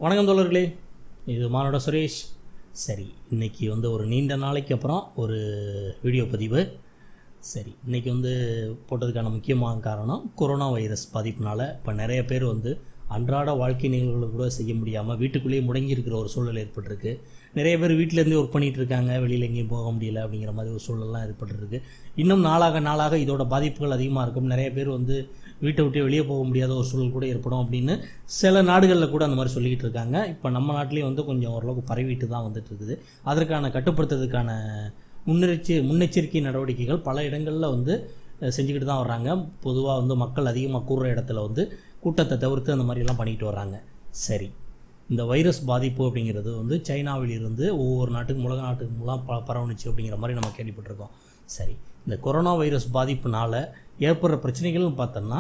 வணக்கம் தோழர்களே இது மானோட சுரேஷ் சரி இன்னைக்கு வந்து ஒரு நீண்ட நாளைக்கு அப்புறம் ஒரு வீடியோ பதிவு சரி இன்னைக்கு வந்து போட்டதுக்கான முக்கியமான காரணம் கொரோனா வைரஸ் பாதிப்புனால இப்போ நிறைய பேர் வந்து அன்றாட வாழ்க்கை நிகழ்வுகளை கூட செய்ய முடியாமல் வீட்டுக்குள்ளேயே முடங்கி இருக்கிற ஒரு சூழல் ஏற்பட்டிருக்கு நிறைய பேர் வீட்டிலேருந்தே ஒர்க் பண்ணிகிட்டு இருக்காங்க வெளியில் எங்கேயும் போக முடியல அப்படிங்கிற மாதிரி ஒரு சூழல்லாம் ஏற்பட்டிருக்கு இன்னும் நாளாக நாளாக இதோட பாதிப்புகள் அதிகமாக இருக்கும் நிறைய பேர் வந்து வீட்டை விட்டு வெளியே போக முடியாத ஒரு சூழல் கூட ஏற்படும் அப்படின்னு சில நாடுகளில் கூட அந்த மாதிரி சொல்லிக்கிட்டு இருக்காங்க இப்போ நம்ம நாட்டிலேயும் வந்து கொஞ்சம் ஓரளவுக்கு பரவிட்டு தான் வந்துட்டு இருக்குது அதற்கான கட்டுப்படுத்துறதுக்கான முன்னெச்சரி முன்னெச்சரிக்கை நடவடிக்கைகள் பல இடங்களில் வந்து அஹ், செஞ்சுக்கிட்டு தான் வர்றாங்க பொதுவாக வந்து மக்கள் அதிகமாக கூடுற இடத்துல வந்து கூட்டத்தை தவிர்த்து அந்த மாதிரிலாம் பண்ணிக்கிட்டு வர்றாங்க சரி இந்த வைரஸ் பாதிப்பு அப்படிங்கிறது வந்து சைனாவிலிருந்து ஒவ்வொரு நாட்டுக்கும் உலக நாட்டுக்கு மூலம் ப பரவுனுச்சு அப்படிங்கிற மாதிரி நம்ம கேள்விப்பட்டிருக்கோம் சரி இந்த கொரோனா வைரஸ் பாதிப்புனால ஏற்படுற பிரச்சனைகள்னு பார்த்தோம்னா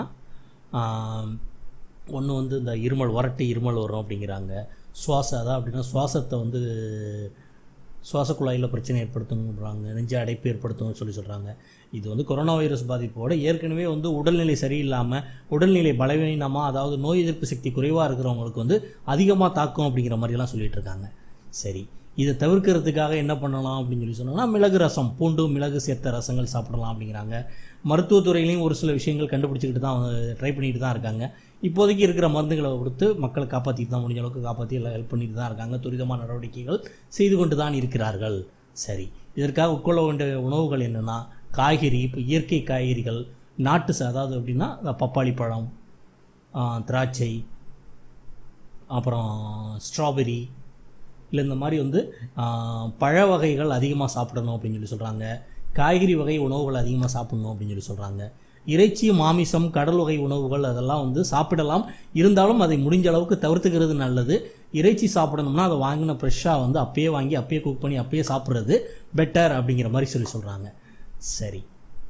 ஒன்று வந்து இந்த இருமல் வறட்டு இருமல் வரும் அப்படிங்கிறாங்க சுவாச அதான் அப்படின்னா சுவாசத்தை வந்து சுவாச குழாயில் பிரச்சனை ஏற்படுத்துங்கிறாங்க நெஞ்சு அடைப்பு ஏற்படுத்தும்னு சொல்லி சொல்கிறாங்க இது வந்து கொரோனா வைரஸ் பாதிப்போட ஏற்கனவே வந்து உடல்நிலை சரியில்லாமல் உடல்நிலை பலவீனமாக அதாவது நோய் எதிர்ப்பு சக்தி குறைவாக இருக்கிறவங்களுக்கு வந்து அதிகமாக தாக்கும் அப்படிங்கிற மாதிரிலாம் சொல்லிட்டு இருக்காங்க சரி இதை தவிர்க்கிறதுக்காக என்ன பண்ணலாம் அப்படின்னு சொல்லி சொன்னோம்னா மிளகு ரசம் பூண்டு மிளகு சேர்த்த ரசங்கள் சாப்பிடலாம் அப்படிங்கிறாங்க மருத்துவத்துறையிலையும் ஒரு சில விஷயங்கள் கண்டுபிடிச்சிக்கிட்டு தான் ட்ரை பண்ணிட்டு தான் இருக்காங்க இப்போதைக்கு இருக்கிற மருந்துகளை கொடுத்து மக்களை காப்பாற்றிட்டு தான் முடிஞ்ச அளவுக்கு காப்பாற்றி எல்லாம் ஹெல்ப் பண்ணிட்டு தான் இருக்காங்க துரிதமான நடவடிக்கைகள் செய்து கொண்டு தான் இருக்கிறார்கள் சரி இதற்காக உட்கொள்ள வேண்டிய உணவுகள் என்னென்னா காய்கறி இப்போ இயற்கை காய்கறிகள் நாட்டு ச- அதாவது எப்படின்னா இந்த பப்பாளி பழம் ஆ, திராட்சை அப்புறம் ஸ்ட்ராபெரி இல்லை இந்த மாதிரி வந்து ஆ, பழ வகைகள் அதிகமாக சாப்பிடணும் அப்படின்னு சொல்லி சொல்கிறாங்க காய்கறி வகை உணவுகள் அதிகமாக சாப்பிடணும் அப்படின்னு சொல்லி சொல்கிறாங்க இறைச்சி மாமிசம் கடல் வகை உணவுகள் அதெல்லாம் வந்து சாப்பிடலாம் இருந்தாலும் அதை முடிஞ்ச அளவுக்கு தவிர்த்துக்கிறது நல்லது இறைச்சி சாப்பிடணும்னா அதை வாங்கின ஃப்ரெஷ்ஷாக வந்து அப்பயே வாங்கி அப்பயே குக் பண்ணி அப்பயே சாப்பிட்றது பெட்டர் அப்படிங்கிற மாதிரி சொல்லி சொல்கிறாங்க சரி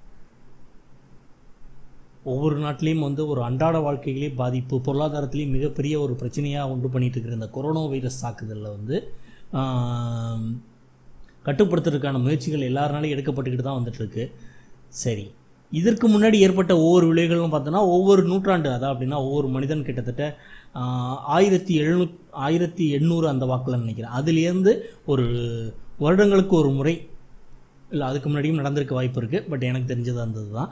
ஒவ்வொரு நாட்டிலையும் வந்து ஒரு அன்றாட வாழ்க்கையிலே பாதிப்பு பொருளாதாரத்திலையும் மிகப்பெரிய ஒரு பிரச்சனையாக உண்டு பண்ணிட்டு இருக்கிற இந்த கொரோனா வைரஸ் தாக்குதலில் வந்து ஆம், கட்டுப்படுத்துறதுக்கான முயற்சிகள் எல்லாருனாலும் எடுக்கப்பட்டுக்கிட்டு தான் வந்துட்டு இருக்கு சரி இதற்கு முன்னாடி ஏற்பட்ட ஒவ்வொரு விளைவுகளும் பார்த்தோன்னா ஒவ்வொரு நூற்றாண்டு அதான் அப்படின்னா ஒவ்வொரு மனிதன் கிட்டத்தட்ட ஆஹ், ஆயிரத்தி எழுநூ ஆயிரத்தி எண்ணூறு அந்த வாக்கில் நினைக்கிறேன் அதுலேருந்து ஒரு வருடங்களுக்கு ஒரு முறை இல்லை அதுக்கு முன்னாடியும் நடந்திருக்க வாய்ப்பு இருக்குது பட் எனக்கு தெரிஞ்சது அந்த தான்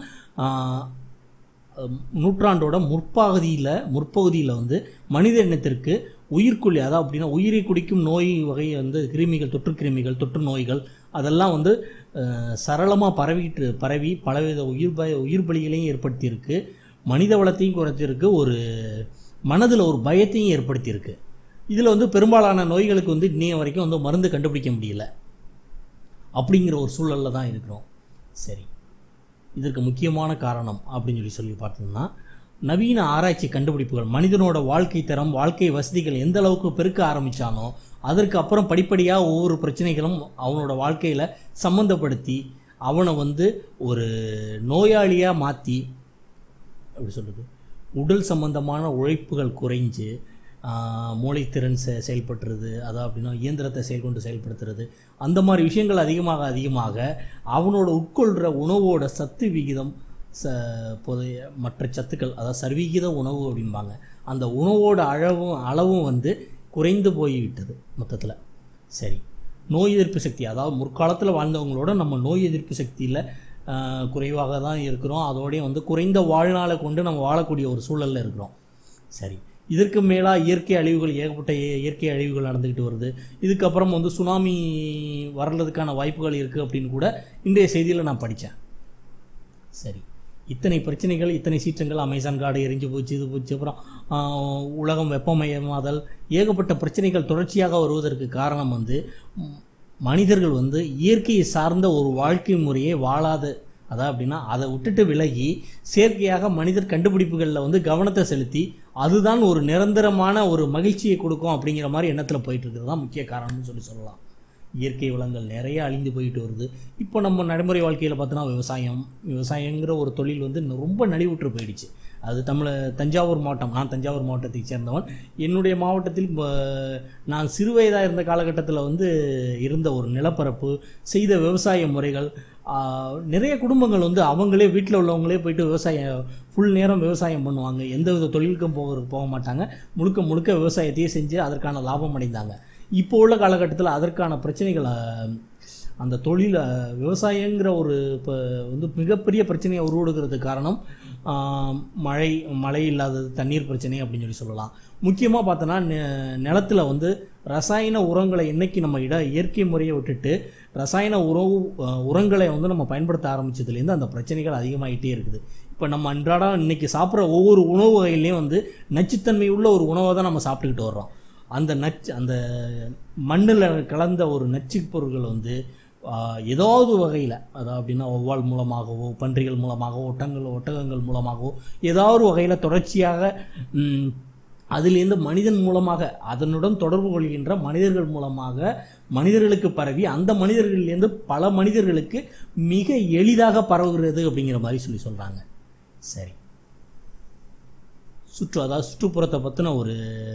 நூற்றாண்டோட முற்பகுதியில் முற்பகுதியில் வந்து மனித இனத்திற்கு உயிர்க்குள்ளி அதாவது அப்படின்னா உயிரை குடிக்கும் நோய் வகை வந்து கிருமிகள் தொற்று கிருமிகள் தொற்று நோய்கள் அதெல்லாம் வந்து சரளமாக பரவிட்டு பரவி பலவித உயிர் பய உயிர் பலிகளையும் ஏற்படுத்தியிருக்கு மனித வளத்தையும் குறைத்திருக்கு ஒரு மனதில் ஒரு பயத்தையும் ஏற்படுத்தியிருக்கு இதில் வந்து பெரும்பாலான நோய்களுக்கு வந்து இன்னைய வரைக்கும் வந்து மருந்து கண்டுபிடிக்க முடியல அப்படிங்கிற ஒரு சூழலில் தான் இருக்கிறோம் சரி இதற்கு முக்கியமான காரணம் அப்படின்னு சொல்லி சொல்லி பார்த்தோம்னா நவீன ஆராய்ச்சி கண்டுபிடிப்புகள் மனிதனோட வாழ்க்கை தரம் வாழ்க்கை வசதிகள் எந்த அளவுக்கு பெருக்க ஆரம்பிச்சானோ அதற்கு அப்புறம் படிப்படியாக ஒவ்வொரு பிரச்சனைகளும் அவனோட வாழ்க்கையில் சம்மந்தப்படுத்தி அவனை வந்து ஒரு நோயாளியாக மாற்றி எப்படி சொல்கிறது உடல் சம்பந்தமான உழைப்புகள் குறைஞ்சு ஆஹ், மூளைத்திறன் செ செயல்பட்டுறது அதான் அப்படின்னா இயந்திரத்தை செயல்கொண்டு செயல்படுத்துறது அந்த மாதிரி விஷயங்கள் அதிகமாக அதிகமாக அவனோட உட்கொள்கிற உணவோட சத்து விகிதம் ச பொதைய மற்ற சத்துக்கள் அதாவது சர்வீகித உணவு அப்படிம்பாங்க அந்த உணவோட அளவும் அளவும் வந்து குறைந்து போய்விட்டது மொத்தத்தில் சரி நோய் எதிர்ப்பு சக்தி அதாவது முற்காலத்தில் வாழ்ந்தவங்களோட நம்ம நோய் எதிர்ப்பு சக்தியில் குறைவாக தான் இருக்கிறோம் அதோடய வந்து குறைந்த வாழ்நாளை கொண்டு நம்ம வாழக்கூடிய ஒரு சூழலில் இருக்கிறோம் சரி இதற்கு மேலாக இயற்கை அழிவுகள் ஏகப்பட்ட இய- இயற்கை அழிவுகள் நடந்துக்கிட்டு வருது இதுக்கப்புறம் வந்து சுனாமி வர்றதுக்கான வாய்ப்புகள் இருக்குது அப்படின்னு கூட இன்றைய செய்தியில் நான் படித்தேன் சரி இத்தனை பிரச்சனைகள் இத்தனை சீற்றங்கள் அமேசான் காடு எரிஞ்சு போச்சு இது போச்சு அப்புறம் ஆஹ், உலகம் வெப்பமயமாதல் ஏகப்பட்ட பிரச்சனைகள் தொடர்ச்சியாக வருவதற்கு காரணம் வந்து ம், மனிதர்கள் வந்து இயற்கையை சார்ந்த ஒரு வாழ்க்கை முறையை வாழாத அதான் அப்படின்னா அதை விட்டுட்டு விலகி செயற்கையாக மனிதர் கண்டுபிடிப்புகளில் வந்து கவனத்தை செலுத்தி அதுதான் ஒரு நிரந்தரமான ஒரு மகிழ்ச்சியை கொடுக்கும் அப்படிங்கிற மாதிரி எண்ணத்தில் போயிட்டு இருக்கிறது தான் முக்கிய காரணம்னு சொல்லி சொல்லலாம் இயற்கை வளங்கள் நிறைய அழிந்து போயிட்டு வருது இப்போ நம்ம நடைமுறை வாழ்க்கையில் பார்த்தோன்னா விவசாயம் விவசாயங்கிற ஒரு தொழில் வந்து இன்னும் ரொம்ப நலிவுற்று போயிடுச்சு அது தமிழ தஞ்சாவூர் மாவட்டம் நான் தஞ்சாவூர் மாவட்டத்தை சேர்ந்தவன் என்னுடைய மாவட்டத்தில் ப- நான் சிறுவயதாக இருந்த காலகட்டத்தில் வந்து இருந்த ஒரு நிலப்பரப்பு செய்த விவசாய முறைகள் ஆஹ், நிறைய குடும்பங்கள் வந்து அவங்களே வீட்டில் உள்ளவங்களே போயிட்டு விவசாயம் ஃபுல் நேரம் விவசாயம் பண்ணுவாங்க எந்த வித தொழிலுக்கும் போக போக மாட்டாங்க முழுக்க முழுக்க விவசாயத்தையே செஞ்சு அதற்கான லாபம் அடைந்தாங்க இப்போ உள்ள காலகட்டத்தில் அதற்கான பிரச்சனைகள் ஆஹ், அந்த தொழில் அஹ், விவசாயங்கிற ஒரு இப்போ வந்து மிகப்பெரிய பிரச்சனையை உருவெடுக்கிறதுக்கு காரணம் ஆஹ், மழை மழை இல்லாதது தண்ணீர் பிரச்சனை அப்படின்னு சொல்லி சொல்லலாம் முக்கியமாக பார்த்தோன்னா நெ- நிலத்துல வந்து ரசாயன உரங்களை என்னைக்கு நம்ம இட இயற்கை முறையை விட்டுட்டு ரசாயன உறவு அஹ், உரங்களை வந்து நம்ம பயன்படுத்த ஆரம்பிச்சதுலேருந்து அந்த பிரச்சனைகள் அதிகமாகிட்டே இருக்குது இப்போ நம்ம அன்றாடம் இன்னைக்கு சாப்பிட்ற ஒவ்வொரு உணவு வகையிலையும் வந்து நச்சுத்தன்மை உள்ள ஒரு உணவை தான் நம்ம சாப்பிட்டுக்கிட்டு வர்றோம் அந்த நச்சு அந்த மண்ணில் கலந்த ஒரு நச்சு பொருட்கள் வந்து ஆஹ், ஏதாவது வகையில் அதாவது அப்படின்னா ஒவ்வாள் மூலமாகவோ பன்றிகள் மூலமாகவோ ஒட்டங்கள் ஒட்டகங்கள் மூலமாகவோ ஏதாவது ஒரு வகையில் தொடர்ச்சியாக ம், அதிலிருந்து மனிதன் மூலமாக அதனுடன் தொடர்பு கொள்கின்ற மனிதர்கள் மூலமாக மனிதர்களுக்கு பரவி அந்த மனிதர்களிலேருந்து பல மனிதர்களுக்கு மிக எளிதாக பரவுகிறது அப்படிங்கிற மாதிரி சொல்லி சொல்கிறாங்க சரி சுற்று அதாவது சுற்றுப்புறத்தை பற்றின ஒரு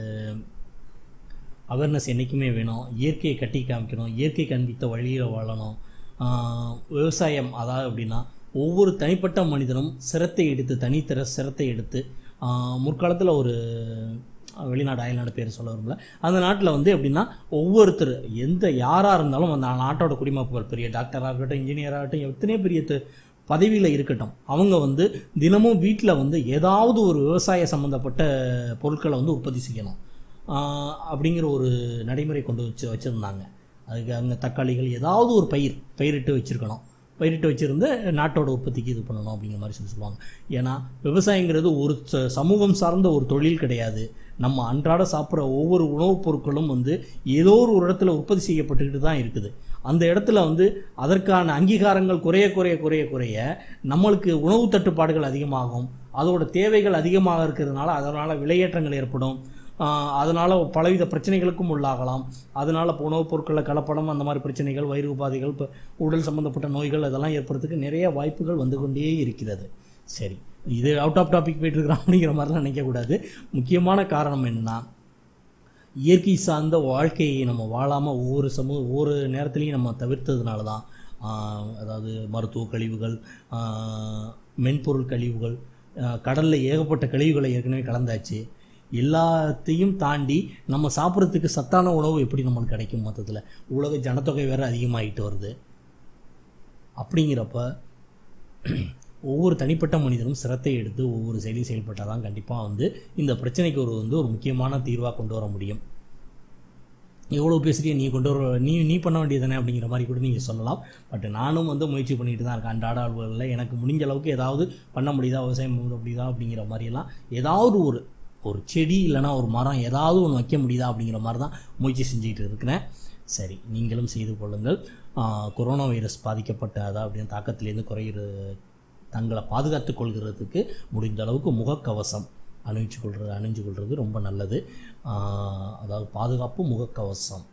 அவேர்னஸ் என்றைக்குமே வேணும் இயற்கையை கட்டி காமிக்கணும் இயற்கை காண்பித்த வழியில் வாழணும் ஆஹ் விவசாயம் அதாவது அப்படின்னா ஒவ்வொரு தனிப்பட்ட மனிதனும் சிரத்தை எடுத்து தனித்தர சிரத்தை எடுத்து முற்காலத்தில் ஒரு வெளிநாடு அயல்நாடு பேர் சொல்ல விரும்பல அந்த நாட்டில் வந்து எப்படின்னா ஒவ்வொருத்தர் எந்த யாராக இருந்தாலும் அந்த நாட்டோட குடிமக்கள் பெரிய டாக்டராக இருக்கட்டும் இன்ஜினியராக இருக்கட்டும் எத்தனை பெரிய து- பதவியில் இருக்கட்டும் அவங்க வந்து தினமும் வீட்டில் வந்து ஏதாவது ஒரு விவசாய சம்மந்தப்பட்ட பொருட்களை வந்து உற்பத்தி செய்யணும் ஆஹ் அப்படிங்கிற ஒரு நடைமுறை கொண்டு வச்சு வச்சுருந்தாங்க அதுக்கு அங்கே தக்காளிகள் ஏதாவது ஒரு பயிர் பயிரிட்டு வச்சுருக்கணும் பயிரிட்டு வச்சுருந்து நாட்டோட உற்பத்திக்கு இது பண்ணணும் அப்படிங்கிற மாதிரி சொல்லி சொல்லுவாங்க ஏன்னா விவசாயங்கிறது ஒரு ச- சமூகம் சார்ந்த ஒரு தொழில் கிடையாது நம்ம அன்றாட சாப்பிட்ற ஒவ்வொரு உணவுப் பொருட்களும் வந்து ஏதோ ஒரு இடத்துல உற்பத்தி செய்யப்பட்டுக்கிட்டு தான் இருக்குது அந்த இடத்துல வந்து அதற்கான அங்கீகாரங்கள் குறைய குறைய குறைய குறைய நம்மளுக்கு உணவு தட்டுப்பாடுகள் அதிகமாகும் அதோட தேவைகள் அதிகமாக இருக்கிறதுனால அதனால் விலையேற்றங்கள் ஏற்படும் ஆஹ் அதனால பலவித பிரச்சனைகளுக்கும் உள்ளாகலாம் அதனால இப்போ உணவுப் பொருட்களில் கலப்படம் அந்த மாதிரி பிரச்சனைகள் வயிறு உபாதைகள் இப்போ உடல் சம்பந்தப்பட்ட நோய்கள் அதெல்லாம் ஏற்படுறதுக்கு நிறைய வாய்ப்புகள் வந்து கொண்டே இருக்கிறது சரி இது அவுட் ஆஃப் டாபிக் போயிட்டு இருக்கிறோம் அப்படிங்கிற மாதிரிலாம் நினைக்கக்கூடாது முக்கியமான காரணம் என்னன்னா இயற்கை சார்ந்த வாழ்க்கையை நம்ம வாழாமல் ஒவ்வொரு சமூக ஒவ்வொரு நேரத்துலையும் நம்ம தவிர்த்ததுனால தான் ஆஹ், அதாவது மருத்துவ கழிவுகள் ஆஹ், மென்பொருள் கழிவுகள் ஆஹ், கடல்ல ஏகப்பட்ட கழிவுகளை ஏற்கனவே கலந்தாச்சு எல்லாத்தையும் தாண்டி நம்ம சாப்பிட்றதுக்கு சத்தான உணவு எப்படி நம்மளுக்கு கிடைக்கும் மொத்தத்தில் உலக ஜனத்தொகை வேறு அதிகமாகிட்டு வருது அப்படிங்கிறப்ப ஒவ்வொரு தனிப்பட்ட மனிதனும் சிரத்தை எடுத்து ஒவ்வொரு செயலையும் செயல்பட்டால் தான் கண்டிப்பாக வந்து இந்த பிரச்சனைக்கு ஒரு வந்து ஒரு முக்கியமான தீர்வாக கொண்டு வர முடியும் எவ்வளோ பேசுறிய நீ கொண்டு வர நீ நீ பண்ண வேண்டியதானே அப்படிங்கிற மாதிரி கூட நீங்கள் சொல்லலாம் பட் நானும் வந்து முயற்சி பண்ணிட்டு தான் இருக்கேன் அன்றாட அலுவலில் எனக்கு முடிஞ்ச அளவுக்கு ஏதாவது பண்ண முடியுதா விவசாயம் பண்ண முடியுதா அப்படிங்கிற மாதிரியெல்லாம் ஏதாவது ஒரு ஒரு செடி இல்லைன்னா ஒரு மரம் ஏதாவது ஒன்று வைக்க முடியுதா அப்படிங்கிற மாதிரி தான் முயற்சி செஞ்சுக்கிட்டு இருக்கிறேன் சரி நீங்களும் செய்து கொள்ளுங்கள் ஆஹ், கொரோனா வைரஸ் பாதிக்கப்பட்ட அதாவது அப்படின்னு தாக்கத்திலேருந்து குறையிற தங்களை பாதுகாத்துக் கொள்கிறதுக்கு முடிந்த அளவுக்கு முகக்கவசம் அணிவிச்சு கொள்வது அணிஞ்சு கொள்வது ரொம்ப நல்லது ஆஹ், அதாவது பாதுகாப்பு முகக்கவசம்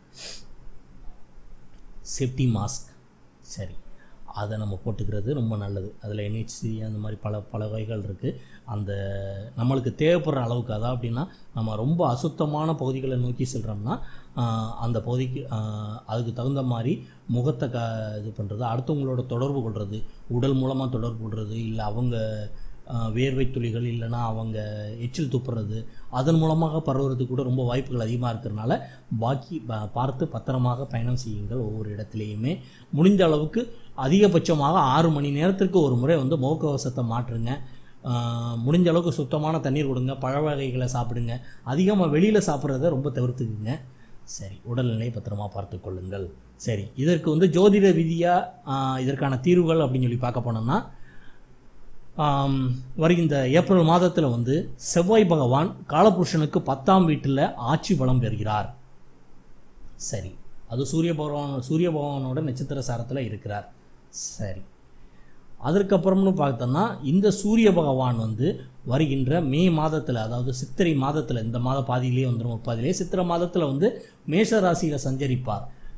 சேஃப்டி மாஸ்க் சரி அதை நம்ம போட்டுக்கிறது ரொம்ப நல்லது அதில் என்ஹெச்சி அந்த மாதிரி பல பல வகைகள் இருக்குது அந்த நம்மளுக்கு தேவைப்படுற அளவுக்கு அதான் அப்படின்னா நம்ம ரொம்ப அசுத்தமான பகுதிகளை நோக்கி செல்கிறோம்னா ஆஹ், அந்த பகுதிக்கு ஆஹ், அதுக்கு தகுந்த மாதிரி முகத்தை க இது பண்ணுறது அடுத்தவங்களோட தொடர்பு கொள்வது உடல் மூலமாக தொடர்பு கொள்வது இல்லை அவங்க ஆஹ், வேர்வை துளிகள் இல்லைன்னா அவங்க எச்சில் துப்புறது அதன் மூலமாக பரவுறதுக்கு கூட ரொம்ப வாய்ப்புகள் அதிகமாக இருக்கிறனால பாக்கி ப- பார்த்து பத்திரமாக பயணம் செய்யுங்கள் ஒவ்வொரு இடத்துலையுமே முடிஞ்ச அளவுக்கு அதிகபட்சமாக ஆறு மணி நேரத்திற்கு ஒரு முறை வந்து முகக்கவசத்தை மாற்றுங்க ஆஹ், முடிஞ்ச அளவுக்கு சுத்தமான தண்ணீர் கொடுங்க பழ வகைகளை சாப்பிடுங்க அதிகமாக வெளியில் சாப்பிட்றத ரொம்ப தவிர்த்துக்குங்க சரி உடல்நிலை பத்திரமா பார்த்து கொள்ளுங்கள் சரி இதற்கு வந்து ஜோதிட விதியாக இதற்கான தீர்வுகள் அப்படின்னு சொல்லி பார்க்க போனோம்னா ஆம், வருகின்ற ஏப்ரல் மாதத்தில் வந்து செவ்வாய் பகவான் காலபுருஷனுக்கு பத்தாம் வீட்டில் ஆட்சி பலம் பெறுகிறார் சரி அது சூரிய பகவான் சூரிய பகவானோட நட்சத்திர சாரத்தில் இருக்கிறார் சரி அதற்கப்புறம்னு பார்த்தோம்னா இந்த சூரிய பகவான் வந்து வருகின்ற மே மாதத்தில் அதாவது சித்திரை மாதத்தில் இந்த மாத பாதியிலே வந்துடும் பாதியிலே சித்திரை மாதத்தில் வந்து மேஷ ராசியில் சஞ்சரிப்பார்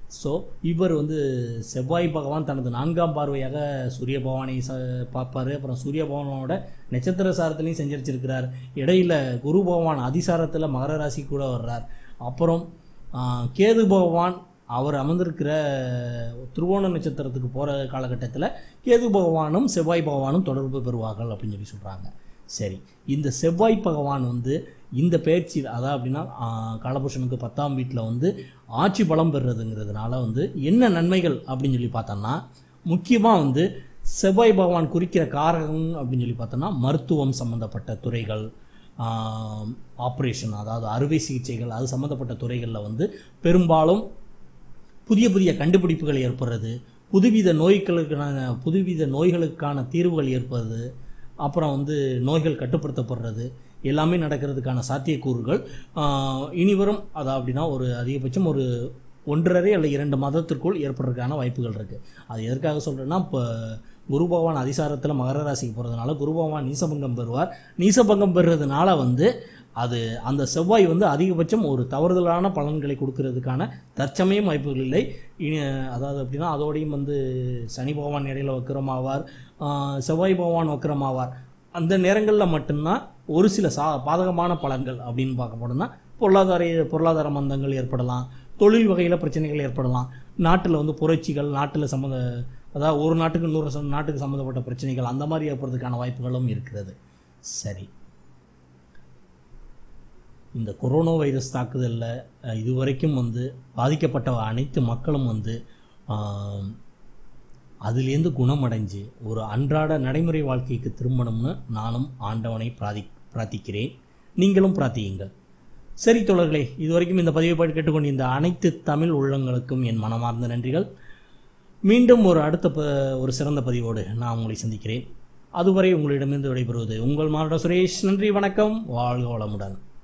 ஸோ இவர் வந்து செவ்வாய் பகவான் தனது நான்காம் பார்வையாக சூரிய பகவானை ச பார்ப்பாரு அப்புறம் சூரிய பகவானோட நட்சத்திர சாரத்துலையும் செஞ்சரிச்சிருக்கிறார் இடையில குரு பகவான் அதிசாரத்தில் மகர ராசி கூட வர்றார் அப்புறம் ஆஹ், கேது பகவான் அவர் அமர்ந்திருக்கிற திருவோண நட்சத்திரத்துக்கு போகிற காலகட்டத்தில் கேது பகவானும் செவ்வாய் பகவானும் தொடர்பு பெறுவார்கள் அப்படின்னு சொல்லி சொல்கிறாங்க சரி இந்த செவ்வாய் பகவான் வந்து இந்த பயிற்சி அதான் அப்படின்னா ஆஹ், காலபுருஷனுக்கு பத்தாம் வீட்டில் வந்து ஆட்சி பலம் பெறுறதுங்கிறதுனால வந்து என்ன நன்மைகள் அப்படின்னு சொல்லி பார்த்தோம்னா முக்கியமாக வந்து செவ்வாய் பகவான் குறிக்கிற காரகம் அப்படின்னு சொல்லி பார்த்தோம்னா மருத்துவம் சம்மந்தப்பட்ட துறைகள் ஆப்ரேஷன் அதாவது அறுவை சிகிச்சைகள் அது சம்மந்தப்பட்ட துறைகளில் வந்து பெரும்பாலும் புதிய புதிய கண்டுபிடிப்புகள் ஏற்படுறது புதுவித நோய்களுக்கான புதுவித நோய்களுக்கான தீர்வுகள் ஏற்படுறது அப்புறம் வந்து நோய்கள் கட்டுப்படுத்தப்படுறது எல்லாமே நடக்கிறதுக்கான சாத்தியக்கூறுகள் ஆஹ், இனிவரும் அதான் அப்படின்னா ஒரு அதிகபட்சம் ஒரு ஒன்றரை அல்ல இரண்டு மாதத்திற்குள் ஏற்படுறதுக்கான வாய்ப்புகள் இருக்குது அது எதற்காக சொல்கிறேன்னா இப்போ குரு பகவான் அதிசாரத்தில் மகர ராசிக்கு போகிறதுனால குரு பகவான் நீசபங்கம் பெறுவார் நீசபங்கம் பெறுறதுனால வந்து அது அந்த செவ்வாய் வந்து அதிகபட்சம் ஒரு தவறுதலான பலன்களை கொடுக்கறதுக்கான தற்சமயம் வாய்ப்புகள் இல்லை இனி அதாவது அப்படின்னா அதோடையும் வந்து சனி பகவான் இடையில வக்கரமாவார் ஆஹ் செவ்வாய் பகவான் வக்கரமாவார் அந்த நேரங்களில் மட்டும்தான் ஒரு சில சா பாதகமான பலன்கள் அப்படின்னு பார்க்க போனோம்னா பொருளாதார பொருளாதார மந்தங்கள் ஏற்படலாம் தொழில் வகையில் பிரச்சனைகள் ஏற்படலாம் நாட்டில் வந்து புரட்சிகள் நாட்டில் சம்மந்த அதாவது ஒரு நாட்டுக்கு இன்னொரு சம்- நாட்டுக்கு சம்மந்தப்பட்ட பிரச்சனைகள் அந்த மாதிரி ஏற்படுறதுக்கான வாய்ப்புகளும் இருக்கிறது சரி இந்த கொரோனா வைரஸ் தாக்குதலில் அஹ், இதுவரைக்கும் வந்து பாதிக்கப்பட்ட அனைத்து மக்களும் வந்து ஆம், அதுலேருந்து குணமடைஞ்சு ஒரு அன்றாட நடைமுறை வாழ்க்கைக்கு திரும்பணும்னு நானும் ஆண்டவனை பிராதி பிரார்த்திக்கிறேன் நீங்களும் பிரார்த்தியுங்கள் சரி தோழர்களே இதுவரைக்கும் இந்த பதிவை பாட்டு கேட்டுக்கொண்டிருந்த அனைத்து தமிழ் உள்ளங்களுக்கும் என் மனமார்ந்த நன்றிகள் மீண்டும் ஒரு அடுத்த ப ஒரு சிறந்த பதிவோடு நான் உங்களை சந்திக்கிறேன் அதுவரை உங்களிடமிருந்து விடைபெறுவது உங்கள் மாவட்ட சுரேஷ் நன்றி வணக்கம் வாழ்க வளமுடன்